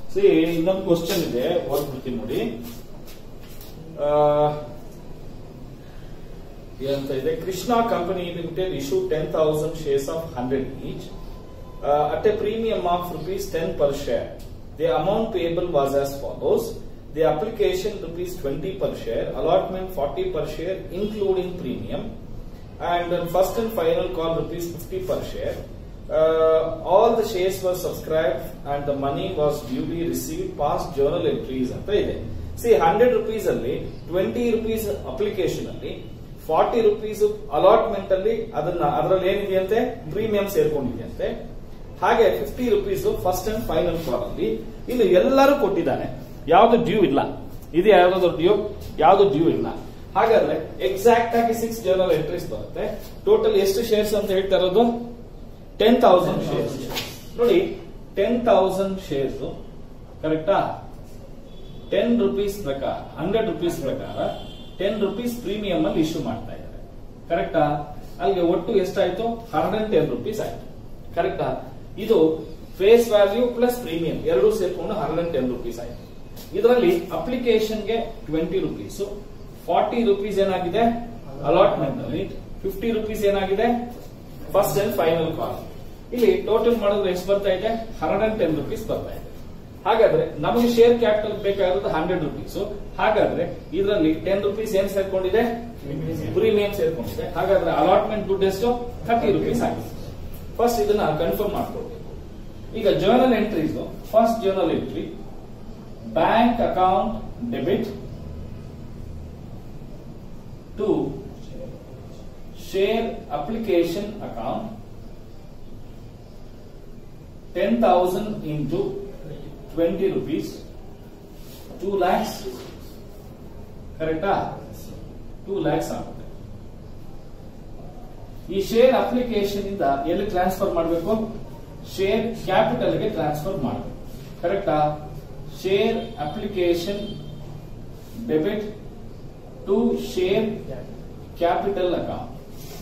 C ಇನ್ನೊಂದು question ಇದೆ ಓದ್ಬಿಡ್ತೀನಿ ನೋಡಿ ಆ, ಏನಂತ ಇದೆ Krishna company limited issue ten thousand shares of hundred each at a premium of rupees ten per share the amount payable was as follows the application rupees twenty per share allotment forty per share including premium and uh, first and final call rupees 50 per share. Uh, all the shares were subscribed and the money was duly received past journal entries ಅಂತ ಇದೆ C hundred rupees ಅಲ್ಲಿ twenty rupees application ಅಲ್ಲಿ forty rupees allotment ಅಲ್ಲಿ ಅದನ್ನ ಅದರಲ್ಲಿ ಏನಿದೆಯಂತೆ premium ಸೇರ್ಕೊಂಡಿದೆಯಂತೆ ಹಾಗೆ fifty rupees first and final call ಅಲ್ಲಿ ಇನ್ನು ಎಲ್ಲರೂ ಕೊಟ್ಟಿದ್ದಾನೆ ಯಾವ್ದು ಡ್ಯೂ ಇಲ್ಲ ಇದೆ ಯಾವ್ದಾದ್ರು ಡ್ಯೂ ಯಾವ್ದು ಡ್ಯೂ ಇಲ್ಲ ಹಾಗಾದ್ರೆ ಎಕ್ಸಾಕ್ಟ್ ಆಗಿ ಸಿಕ್ಸ್ ಜರ್ನಲ್ ಎಂಟ್ರೀಸ್ ಬರುತ್ತೆ ಟೋಟಲ್ ಎಷ್ಟು ಶೇರ್ಸ್ ಅಂತ ಹೇಳ್ತಾ ಇರೋದು ಟೆನ್ ತೌಸಂಡ್ ಶೇರ್ಸ್ ನೋಡಿ ಟೆನ್ ತೌಸಂಡ್ ಶೇರ್ಸ್ ಕರೆಕ್ಟಾ ಟೆನ್ ರುಪೀಸ್ ಪ್ರಕಾರ ಹಂಡ್ರೆಡ್ ರುಪೀಸ್ ಪ್ರಕಾರ ಟೆನ್ ರುಪೀಸ್ ಪ್ರೀಮಿಯಂ ಅಲ್ಲಿ ಇಶ್ಯೂ ಮಾಡ್ತಾ ಇದ್ದಾರೆ ಕರೆಕ್ಟಾ ಅಲ್ಲಿಗೆ ಒಟ್ಟು ಎಷ್ಟಾಯ್ತು ಹಂಡ್ರೆಡ್ ಟೆನ್ ರುಪೀಸ್ ಆಯ್ತು ಕರೆಕ್ಟಾ ಇದು ಫೇಸ್ ವ್ಯಾಲ್ಯೂ ಪ್ಲಸ್ ಪ್ರೀಮಿಯಂ ಎರಡೂ ಸೇರ್ಕೊಂಡು ಹಂಡ್ರೆಡ್ ಟೆನ್ ರುಪೀಸ್ ಆಯ್ತು ಇದರಲ್ಲಿ ಅಪ್ಲಿಕೇಶನ್ಗೆ ಟ್ವೆಂಟಿ ರುಪೀಸ್ ಫಾರ್ಟಿ ರುಪೀಸ್ ಏನಾಗಿದೆ ಅಲಾಟ್ಮೆಂಟ್ ಅಲ್ಲಿ ಫಿಫ್ಟಿ ರುಪೀಸ್ ಏನಾಗಿದೆ ಫಸ್ಟ್ ಅಂಡ್ ಫೈನಲ್ ಕಾಲ್ ಇಲ್ಲಿ ಟೋಟಲ್ ಮಾಡಿದ್ರೆ ಎಷ್ಟು ಬರ್ತಾ ಇದೆ ಹಂಡ್ರೆಡ್ ಅಂಡ್ ಟೆನ್ ರುಪೀಸ್ ಬರ್ತಾ ಇದೆ ಹಾಗಾದ್ರೆ ನಮಗೆ ಶೇರ್ ಕ್ಯಾಪಿಟಲ್ ಬೇಕಾಗಿರೋದು ಹಂಡ್ರೆಡ್ ರುಪೀಸ್ ಹಾಗಾದ್ರೆ ಇದರಲ್ಲಿ ಟೆನ್ ರುಪೀಸ್ ಏನ್ ಸೇರ್ಕೊಂಡಿದೆ ಪ್ರೀಮಿಯಂ ಸೇರ್ಕೊಂಡಿದೆ ಹಾಗಾದ್ರೆ ಅಲಾಟ್ಮೆಂಟ್ ದುಡ್ಡು ಎಷ್ಟು ಥರ್ಟಿ ರುಪೀಸ್ ಆಗಿದೆ ಫಸ್ಟ್ ಇದನ್ನ ಕನ್ಫರ್ಮ್ ಮಾಡ್ಕೊಳ್ಬೇಕು ಈಗ journal entries first journal entry bank account debit to share application account 10,000 into 20 rupees 2 lakhs ಕರೆಕ್ಟಾ 2 lakhs ಆಗುತ್ತೆ ಈ ಶೇರ್ ಅಪ್ಲಿಕೇಶನ್ ಇಂದ ಎಲ್ಲಿ ಟ್ರಾನ್ಸ್ಫರ್ ಮಾಡಬೇಕು ಶೇರ್ ಕ್ಯಾಪಿಟಲ್ ಗೆ ಟ್ರಾನ್ಸ್ಫರ್ ಮಾಡಬೇಕು ಕರೆಕ್ಟಾ share application debit to share capital account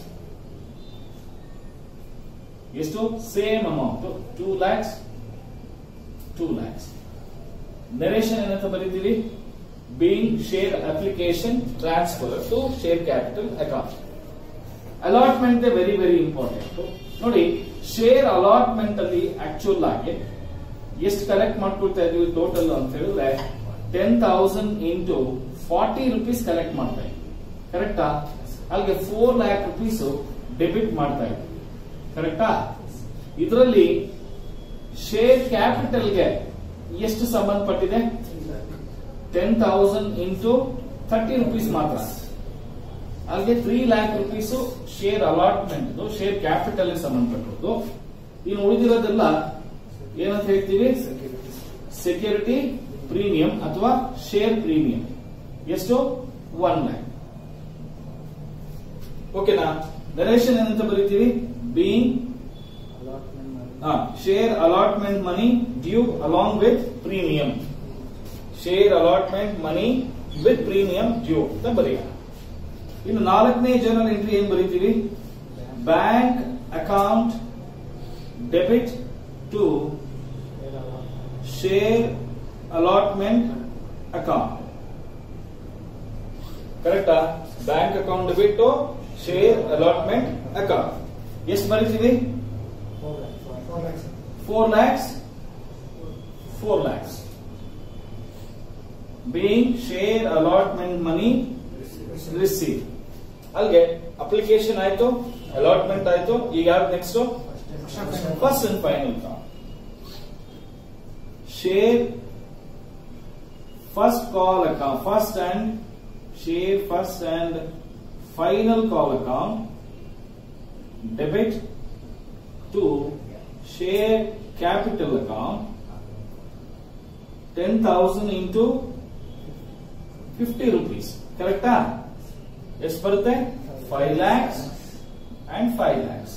ಎಷ್ಟು same amount two lakhs two lakhs narration ಏನಂತ ಬರೀತೀವಿ being share application transfer to share capital account allotment very very important ನೋಡಿ ಶೇರ್ ಅಲಾಟ್ಮೆಂಟ್ ಅಲ್ಲಿ ಆಕ್ಚುಲ್ ಆಗಿ ಎಷ್ಟು ಕಲೆಕ್ಟ್ ಮಾಡ್ಕೊಳ್ತಾ ಇದೀವಿ ಟೋಟಲ್ ಅಂತ ಹೇಳಿದ್ರೆ ten thousand into forty rupees collect ಮಾಡ್ತಾ ಇದ್ವಿ ಕರೆಕ್ಟಾ ಅಲ್ಲಿಗೆ ಫೋರ್ ಲ್ಯಾಕ್ ರುಪೀಸ್ ಡೆಬಿಟ್ ಮಾಡ್ತಾ ಇದ್ವಿ ಕರೆಕ್ಟಾ ಇದರಲ್ಲಿ ಶೇರ್ ಕ್ಯಾಪಿಟಲ್ಗೆ ಎಷ್ಟು ಸಂಬಂಧಪಟ್ಟಿದೆ ten thousand into thirty rupees ಮಾತ್ರ ಅಲ್ಲಿಗೆ three lakh rupees share allotment share capital ಸಂಬಂಧಪಟ್ಟದ್ದು ಇನ್ನು ಉಳಿದಿರೋದೆಲ್ಲ ಏನಂತ ಹೇಳ್ತೀವಿ ಸೆಕ್ಯೂರಿಟಿ ಪ್ರೀಮಿಯಂ ಅಥವಾ ಶೇರ್ ಪ್ರೀಮಿಯಂ ಎಷ್ಟು ಒನ್ ಲ್ಯಾಕ್ ಓಕೆನಾ ನರೇಶನ್ ಏನಂತ ಬರೀತೀವಿ being share allotment money due along with premium share allotment money with premium due ಅಂತ ಬರೆಯೋಣ ಇನ್ನು ನಾಲ್ಕನೇ ಜರ್ನಲ್ ಎಂಟ್ರಿ ಏನ್ ಬರೀತೀವಿ bank account debit to share allotment account ಕರೆಕ್ಟಾ bank account debit to share allotment account ಎಷ್ಟು ಬರೀತೀವಿ four lakhs four lakhs being share allotment money receive ಅಲ್ಲಿಗೆ ಅಪ್ಲಿಕೇಶನ್ ಆಯ್ತು ಅಲಾಟ್ಮೆಂಟ್ ಆಯ್ತು ಈಗ ಯಾವ್ದು next first and final share first call account first and share first and final call account debit to share capital account ten thousand into fifty rupees ಕರೆಕ್ಟಾ ಎಷ್ಟು ಬರುತ್ತೆ five lakhs and five lakhs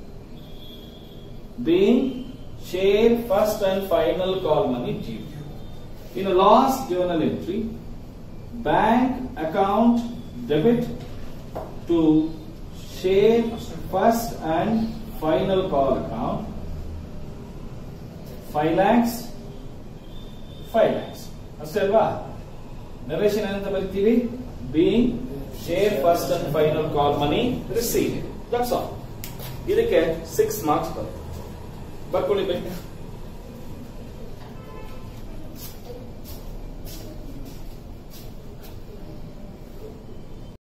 being share first and final call money due ಇನ್ನು last journal entry bank account debit to share first and final call account five lakhs five lakhs ಅಷ್ಟೇ ಅಲ್ವಾ narration ಏನಂತ ಬರಿತೀವಿ being share first and final call money receive that's all ಇದಕ್ಕೆ six marks ಬರುತ್ತೆ ಬರ್ಕೊಳ್ಳಿ ಬೇಕಾ